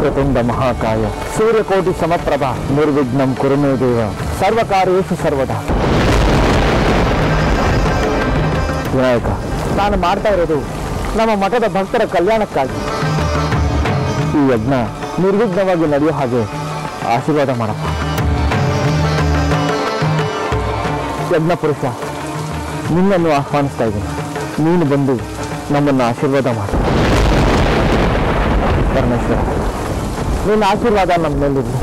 ವಕ್ರತುಂಡ ಮಹಾಕಾಯ ಸೂರ್ಯಕೋಟಿ ಸಮಪ್ರಭ ನಿರ್ವಿಘ್ನಂ ಕುರುಮೇ ದೇವ ಸರ್ವಕಾರ್ಯೇಷು ಸರ್ವದಾ ವಿನಾಯಕ ನಾನು ಮಾಡ್ತಾ ಇರೋದು ನಮ್ಮ ಮಠದ ಭಕ್ತರ ಕಲ್ಯಾಣಕ್ಕಾಗಿ ಈ ಯಜ್ಞ ನಿರ್ವಿಘ್ನವಾಗಿ ನಡೆಯೋ ಹಾಗೆ ಆಶೀರ್ವಾದ ಮಾಡಪ್ಪ ಯಜ್ಞ ಪುರುಷ ನಿನ್ನನ್ನು ಆಹ್ವಾನಿಸ್ತಾ ಇದ್ದೀನಿ ನೀನು ಬಂದು ನಮ್ಮನ್ನು ಆಶೀರ್ವಾದ ಮಾಡು ಪರಮೇಶ್ವರ ನಿನ್ನ ಆಶೀರ್ವಾದ ನಮ್ಮ ಮೇಲಿರಲಿ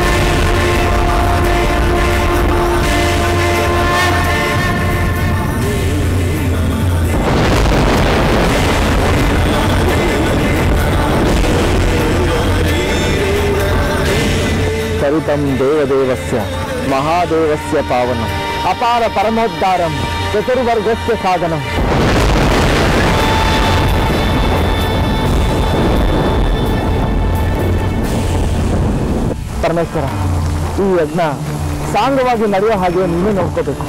ಸರಿತಂ ದೇವದೇವಸ್ಯ ಮಹಾದೇವಸ್ಯ ಪಾವನಂ ಅಪಾರ ಪರಮೋದ್ಧಾರಂ ಚತುರ್ವರ್ಗಸ್ಯ ಸಾಧನಂ ಪರಮೇಶ್ವರ ಈ ಯಜ್ಞ ಸಾಂಗವಾಗಿ ನಡೆಯೋ ಹಾಗೆ ನೀನು ನೋಡ್ಕೋಬೇಕು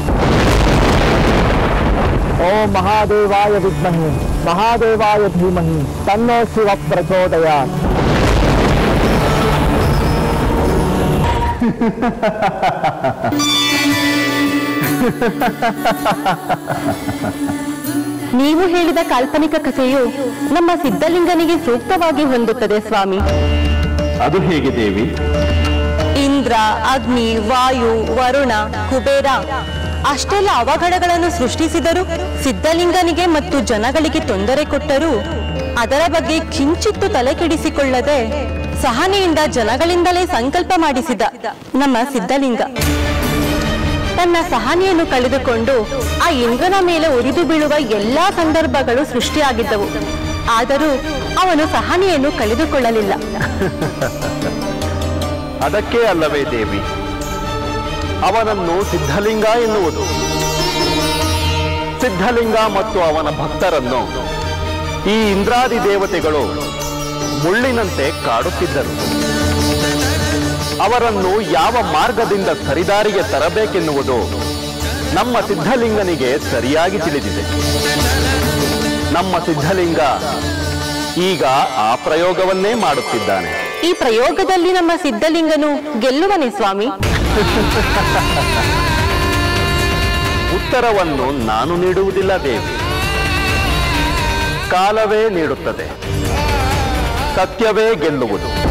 ಓ ಮಹಾದೇವಾಯ ವಿದ್ಮಹಿ ಮಹಾದೇವಾಯ ಧೀಮಹಿ ತನ್ನೋ ಶಿವ ಪ್ರಚೋದಯಾತ್ ನೀವು ಹೇಳಿದ ಕಾಲ್ಪನಿಕ ಕಥೆಯು ನಮ್ಮ ಸಿದ್ಧಲಿಂಗನಿಗೆ ಸೂಕ್ತವಾಗಿ ಹೊಂದುತ್ತದೆ ಸ್ವಾಮಿ ಅದು ಹೇಗೆ ದೇವಿ ಇಂದ್ರ ಅಗ್ನಿ ವಾಯು ವರುಣ ಕುಬೇರ ಅಷ್ಟೆಲ್ಲ ಅವಘಡಗಳನ್ನು ಸೃಷ್ಟಿಸಿದರು ಸಿದ್ಧಲಿಂಗನಿಗೆ ಮತ್ತು ಜನಗಳಿಗೆ ತೊಂದರೆ ಕೊಟ್ಟರೂ ಅದರ ಬಗ್ಗೆ ಕಿಂಚಿತ್ತು ತಲೆ ಕೆಡಿಸಿಕೊಳ್ಳದೆ ಸಹನೆಯಿಂದ ಜನಗಳಿಂದಲೇ ಸಂಕಲ್ಪ ಮಾಡಿಸಿದ ನಮ್ಮ ಸಿದ್ಧಲಿಂಗ ತನ್ನ ಸಹನೆಯನ್ನು ಕಳೆದುಕೊಂಡು ಆ ಇಂದ್ರನ ಮೇಲೆ ಉರಿದು ಬೀಳುವ ಎಲ್ಲಾ ಸಂದರ್ಭಗಳು ಸೃಷ್ಟಿಯಾಗಿದ್ದವು ಆದರೂ ಅವನು ಸಹನೆಯನ್ನು ಕಳೆದುಕೊಳ್ಳಲಿಲ್ಲ ಅದಕ್ಕೆ ಅಲ್ಲವೇ ದೇವಿ ಅವನನ್ನು ಸಿದ್ಧಲಿಂಗ ಎನ್ನುವುದು ಸಿದ್ಧಲಿಂಗ ಮತ್ತು ಅವನ ಭಕ್ತರನ್ನು ಈ ಇಂದ್ರಾದಿ ದೇವತೆಗಳು ಮುಳ್ಳಿನಂತೆ ಕಾಡುತ್ತಿದ್ದರು ಅವರನ್ನು ಯಾವ ಮಾರ್ಗದಿಂದ ಸರಿದಾರಿಗೆ ತರಬೇಕೆನ್ನುವುದು ನಮ್ಮ ಸಿದ್ಧಲಿಂಗನಿಗೆ ಸರಿಯಾಗಿ ತಿಳಿದಿದೆ ನಮ್ಮ ಸಿದ್ಧಲಿಂಗ ಈಗ ಆ ಪ್ರಯೋಗವನ್ನೇ ಮಾಡುತ್ತಿದ್ದಾನೆ ಈ ಪ್ರಯೋಗದಲ್ಲಿ ನಮ್ಮ ಸಿದ್ಧಲಿಂಗನು ಗೆಲ್ಲುವನೇ ಸ್ವಾಮಿ ಉತ್ತರವನ್ನು ನಾನು ನೀಡುವುದಿಲ್ಲ ದೇವಿ ಕಾಲವೇ ನೀಡುತ್ತದೆ ಸತ್ಯವೇ ಗೆಲ್ಲುವುದು